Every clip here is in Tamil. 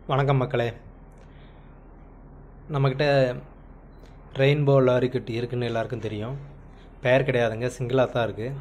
வணக்கம் மக்களே நம்மக்கிட்ட ரெயின்போ லாரிக்கட் இருக்குன்னு எல்லாருக்கும் தெரியும் பெயர் கிடையாதுங்க சிங்கிளாக தான் இருக்குது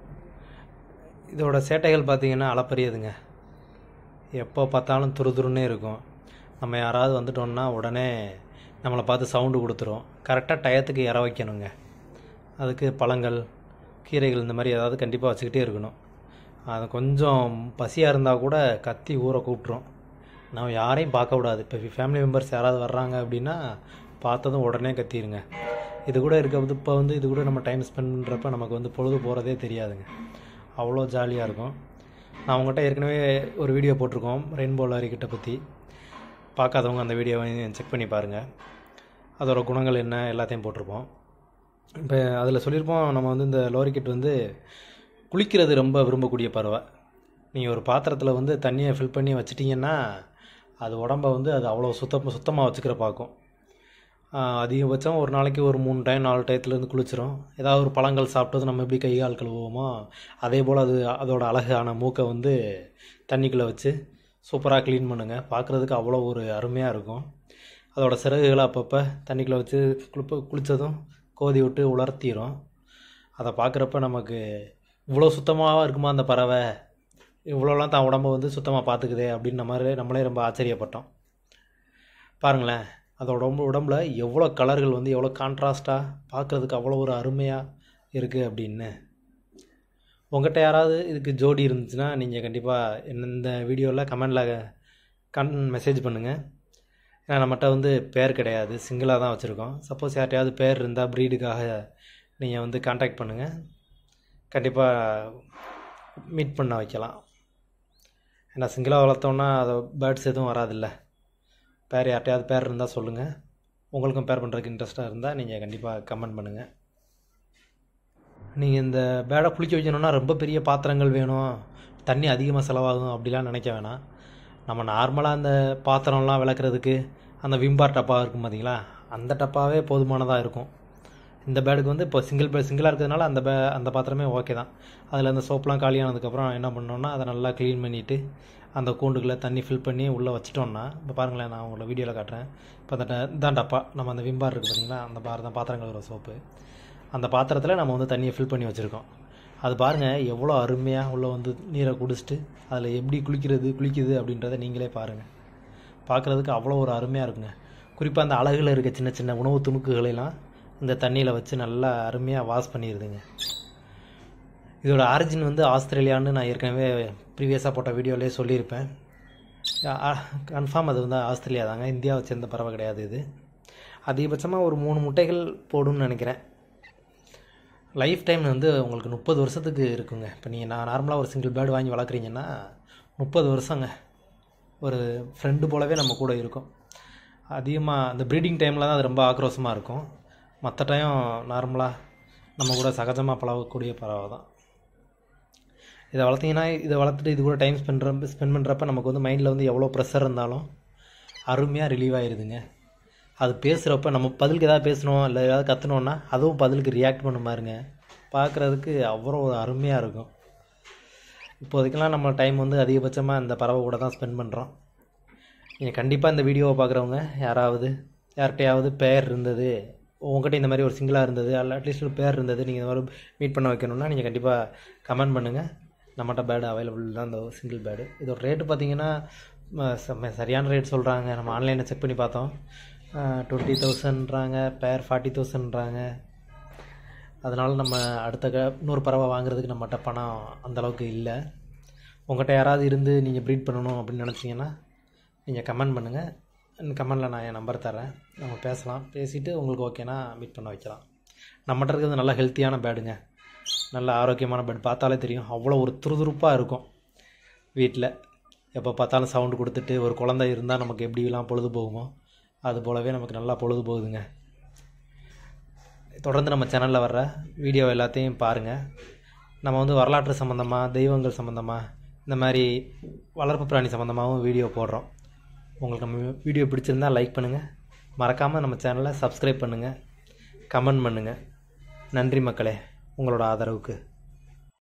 இதோட சேட்டைகள் பார்த்தீங்கன்னா அளப்பரியதுங்க எப்போ பார்த்தாலும் துருதுருன்னே இருக்கும் நம்ம யாராவது வந்துட்டோம்னா உடனே நம்மளை பார்த்து சவுண்டு கொடுத்துரும் கரெக்டாக டயத்துக்கு இற வைக்கணுங்க அதுக்கு பழங்கள் கீரைகள் இந்த மாதிரி ஏதாவது கண்டிப்பாக வச்சுக்கிட்டே இருக்கணும் அது கொஞ்சம் பசியாக இருந்தால் கூட கத்தி ஊற கூப்பிட்ரும் நம்ம யாரையும் பார்க்க கூடாது இப்போ ஃபேமிலி மெம்பர்ஸ் யாராவது வர்றாங்க அப்படின்னா பார்த்ததும் உடனே கத்திடுங்க இது கூட இருக்க இப்போ வந்து இது கூட நம்ம டைம் ஸ்பெண்ட் பண்ணுறப்ப நமக்கு வந்து பொழுது போகிறதே தெரியாதுங்க அவ்வளோ ஜாலியாக இருக்கும் நான் உங்கள்கிட்ட ஏற்கனவே ஒரு வீடியோ போட்டிருக்கோம் ரெயின்போ லாரிக்கிட்ட பற்றி பார்க்காதவங்க அந்த வீடியோவை செக் பண்ணி பாருங்கள் அதோட குணங்கள் என்ன எல்லாத்தையும் போட்டிருப்போம் இப்போ அதில் சொல்லியிருப்போம் நம்ம வந்து இந்த லோரிக்கெட் வந்து குளிக்கிறது ரொம்ப விரும்பக்கூடிய பறவை நீங்கள் ஒரு பாத்திரத்தில் வந்து தண்ணியை ஃபில் பண்ணி வச்சிட்டிங்கன்னா அது உடம்ப வந்து அது அவ்வளோ சுத்தம் சுத்தமாக வச்சுக்கிற பார்க்கும் ஆஹ் அதிகபட்சம் ஒரு நாளைக்கு ஒரு மூணு டைம் நாலு டயத்துலேருந்து குளிச்சிரும் ஏதாவது ஒரு பழங்கள் சாப்பிட்டது நம்ம எப்படி கை கால் கழுவுவோமோ அதே போல் அது அதோட அழகான மூக்கை வந்து தண்ணிக்குள்ளே வச்சு சூப்பராக க்ளீன் பண்ணுங்க பார்க்குறதுக்கு அவ்வளோ ஒரு அருமையாக இருக்கும் அதோட சிறகுகளை அப்பப்போ தண்ணிக்குள்ளே வச்சு குளிப்ப குளித்ததும் கோதி விட்டு உலர்த்திடும் அதை பார்க்குறப்ப நமக்கு இவ்வளோ சுத்தமாக இருக்குமா அந்த பறவை இவ்வளோலாம் தான் உடம்ப வந்து சுத்தமாக பார்த்துக்குதே அப்படின்ற மாதிரி நம்மளே ரொம்ப ஆச்சரியப்பட்டோம் பாருங்களேன் அதோட உடம்பு உடம்புல எவ்வளோ கலர்கள் வந்து எவ்வளோ கான்ட்ராஸ்ட்டாக பார்க்குறதுக்கு அவ்வளோ ஒரு அருமையாக இருக்குது அப்படின்னு உங்கள்கிட்ட யாராவது இதுக்கு ஜோடி இருந்துச்சுன்னா நீங்கள் கண்டிப்பாக இந்த வீடியோவில் கமெண்டில் கன் மெசேஜ் பண்ணுங்கள் ஏன்னா நம்மகிட்ட வந்து பேர் கிடையாது சிங்கிளாக தான் வச்சுருக்கோம் சப்போஸ் யார்ட்டையாவது பேர் இருந்தால் ப்ரீடுக்காக நீங்கள் வந்து காண்டாக்ட் பண்ணுங்கள் கண்டிப்பாக மீட் பண்ண வைக்கலாம் ஏன்னா சிங்கிளாக வளர்த்தோன்னா அது பேர்ட்ஸ் எதுவும் வராதில்ல பேர் யார்ட்டையாவது பேர் இருந்தால் சொல்லுங்கள் உங்களுக்கும் பேர் பண்ணுறதுக்கு இன்ட்ரெஸ்ட்டாக இருந்தால் நீங்கள் கண்டிப்பாக கமெண்ட் பண்ணுங்கள் நீங்கள் இந்த பேடை குளிக்க வைக்கணுன்னா ரொம்ப பெரிய பாத்திரங்கள் வேணும் தண்ணி அதிகமாக செலவாகும் அப்படிலாம் நினைக்க வேணாம் நம்ம நார்மலாக அந்த பாத்திரம்லாம் விளக்குறதுக்கு அந்த விம்பார் டப்பா இருக்கும் பார்த்தீங்களா அந்த டப்பாவே போதுமானதாக இருக்கும் இந்த பேடுக்கு வந்து இப்போ சிங்கிள் பேட் சிங்கிளாக இருக்கிறதுனால அந்த பே அந்த பாத்திரமே ஓகே தான் அதில் அந்த சோப்லாம் காலியானதுக்கப்புறம் என்ன பண்ணோன்னா அதை நல்லா க்ளீன் பண்ணிவிட்டு அந்த கூண்டுக்குள்ளே தண்ணி ஃபில் பண்ணி உள்ளே வச்சிட்டோம்னா இப்போ பாருங்களேன் நான் உங்களை வீடியோவில் காட்டுறேன் இப்போ அந்த ட- இதான் டப்பா நம்ம அந்த விம்பார் இருக்குது பார்த்தீங்களா அந்த பார் தான் பாத்திரம் கழுவுற சோப்பு அந்த பாத்திரத்தில் நம்ம வந்து தண்ணியை ஃபில் பண்ணி வச்சுருக்கோம் அது பாருங்கள் எவ்வளோ அருமையாக உள்ளே வந்து நீரை குடிச்சிட்டு அதில் எப்படி குளிக்கிறது குளிக்குது அப்படின்றத நீங்களே பாருங்கள் பார்க்குறதுக்கு அவ்வளோ ஒரு அருமையாக இருக்குங்க குறிப்பாக அந்த அழகில் இருக்க சின்ன சின்ன உணவு துணுக்குகளெல்லாம் இந்த தண்ணியில் வச்சு நல்லா அருமையாக வாஷ் பண்ணிடுதுங்க இதோட ஆரிஜின் வந்து ஆஸ்திரேலியான்னு நான் ஏற்கனவே ப்ரீவியஸாக போட்ட வீடியோலேயே சொல்லியிருப்பேன் கன்ஃபார்ம் அது வந்து ஆஸ்திரேலியா தாங்க இந்தியாவை சேர்ந்த பறவை கிடையாது இது அதிகபட்சமாக ஒரு மூணு முட்டைகள் போடும்னு நினைக்கிறேன் லைஃப் டைம் வந்து உங்களுக்கு முப்பது வருஷத்துக்கு இருக்குங்க இப்போ நீங்கள் நான் நார்மலாக ஒரு சிங்கிள் பேர்டு வாங்கி வளர்க்குறீங்கன்னா முப்பது வருஷங்க ஒரு ஃப்ரெண்டு போலவே நம்ம கூட இருக்கும் அதிகமாக அந்த ப்ரீடிங் டைமில் தான் அது ரொம்ப ஆக்ரோஷமாக இருக்கும் மற்ற டைம் நார்மலாக நம்ம கூட சகஜமாக பழகக்கூடிய பறவை தான் இதை வளர்த்தீங்கன்னா இதை வளர்த்துட்டு இது கூட டைம் ஸ்பெண்ட் ஸ்பெண்ட் பண்ணுறப்ப நமக்கு வந்து மைண்டில் வந்து எவ்வளோ ப்ரெஷர் இருந்தாலும் அருமையாக ரிலீவ் ஆயிருதுங்க அது பேசுகிறப்ப நம்ம பதிலுக்கு ஏதாவது பேசணும் இல்லை ஏதாவது கற்றுனோன்னா அதுவும் பதிலுக்கு ரியாக்ட் பண்ண பாருங்க பார்க்குறதுக்கு அவ்வளோ ஒரு அருமையாக இருக்கும் இப்போதைக்கெல்லாம் நம்ம டைம் வந்து அதிகபட்சமாக இந்த பறவை கூட தான் ஸ்பெண்ட் பண்ணுறோம் நீங்கள் கண்டிப்பாக இந்த வீடியோவை பார்க்குறவங்க யாராவது யார்கிட்டையாவது பேர் இருந்தது உங்ககிட்ட இந்த மாதிரி ஒரு சிங்கிளாக இருந்தது அல்ல அட்லீஸ்ட் ஒரு பேர் இருந்தது நீங்கள் இந்த மாதிரி மீட் பண்ண வைக்கணும்னா நீங்கள் கண்டிப்பாக கமெண்ட் பண்ணுங்கள் நம்மகிட்ட பேடு அவைலபிள் தான் இந்த சிங்கிள் பேடு இதோட ரேட்டு பார்த்தீங்கன்னா ம, செம்ம சரியான ரேட் சொல்கிறாங்க நம்ம ஆன்லைனில் செக் பண்ணி பார்த்தோம் டுவெண்ட்டி தௌசண்ட்றாங்க பேர் ஃபார்ட்டி தௌசண்ட்றாங்க அதனால் நம்ம அடுத்த க இன்னொரு பறவை வாங்குறதுக்கு நம்மகிட்ட பணம் அந்த அளவுக்கு இல்லை உங்கள்கிட்ட யாராவது இருந்து நீங்கள் ப்ரீட் பண்ணணும் அப்படின்னு நினச்சிங்கன்னா நீங்கள் கமெண்ட் பண்ணுங்கள் கமெண்டில் நான் என் நம்பர் தரேன் நம்ம பேசலாம் பேசிவிட்டு உங்களுக்கு ஓகேனா மீட் பண்ண வைக்கலாம் நம்மகிட்ட இருக்கிறது நல்ல ஹெல்த்தியான பேடுங்க நல்ல ஆரோக்கியமான பேட் பார்த்தாலே தெரியும் அவ்வளோ ஒரு துருதுருப்பாக இருக்கும் வீட்டில் எப்போ பார்த்தாலும் சவுண்டு கொடுத்துட்டு ஒரு குழந்தை இருந்தால் நமக்கு எப்படிலாம் பொழுது போகுமோ அது போலவே நமக்கு நல்லா பொழுது போகுதுங்க தொடர்ந்து நம்ம சேனலில் வர்ற வீடியோ எல்லாத்தையும் பாருங்கள் நம்ம வந்து வரலாற்று சம்மந்தமாக தெய்வங்கள் சம்மந்தமாக இந்த மாதிரி வளர்ப்பு பிராணி சம்மந்தமாகவும் வீடியோ போடுறோம் உங்களுக்கு நம்ம வீடியோ பிடிச்சிருந்தா லைக் பண்ணுங்கள் மறக்காமல் நம்ம சேனலை சப்ஸ்கிரைப் பண்ணுங்கள் கமெண்ட் பண்ணுங்கள் நன்றி மக்களே உங்களோட ஆதரவுக்கு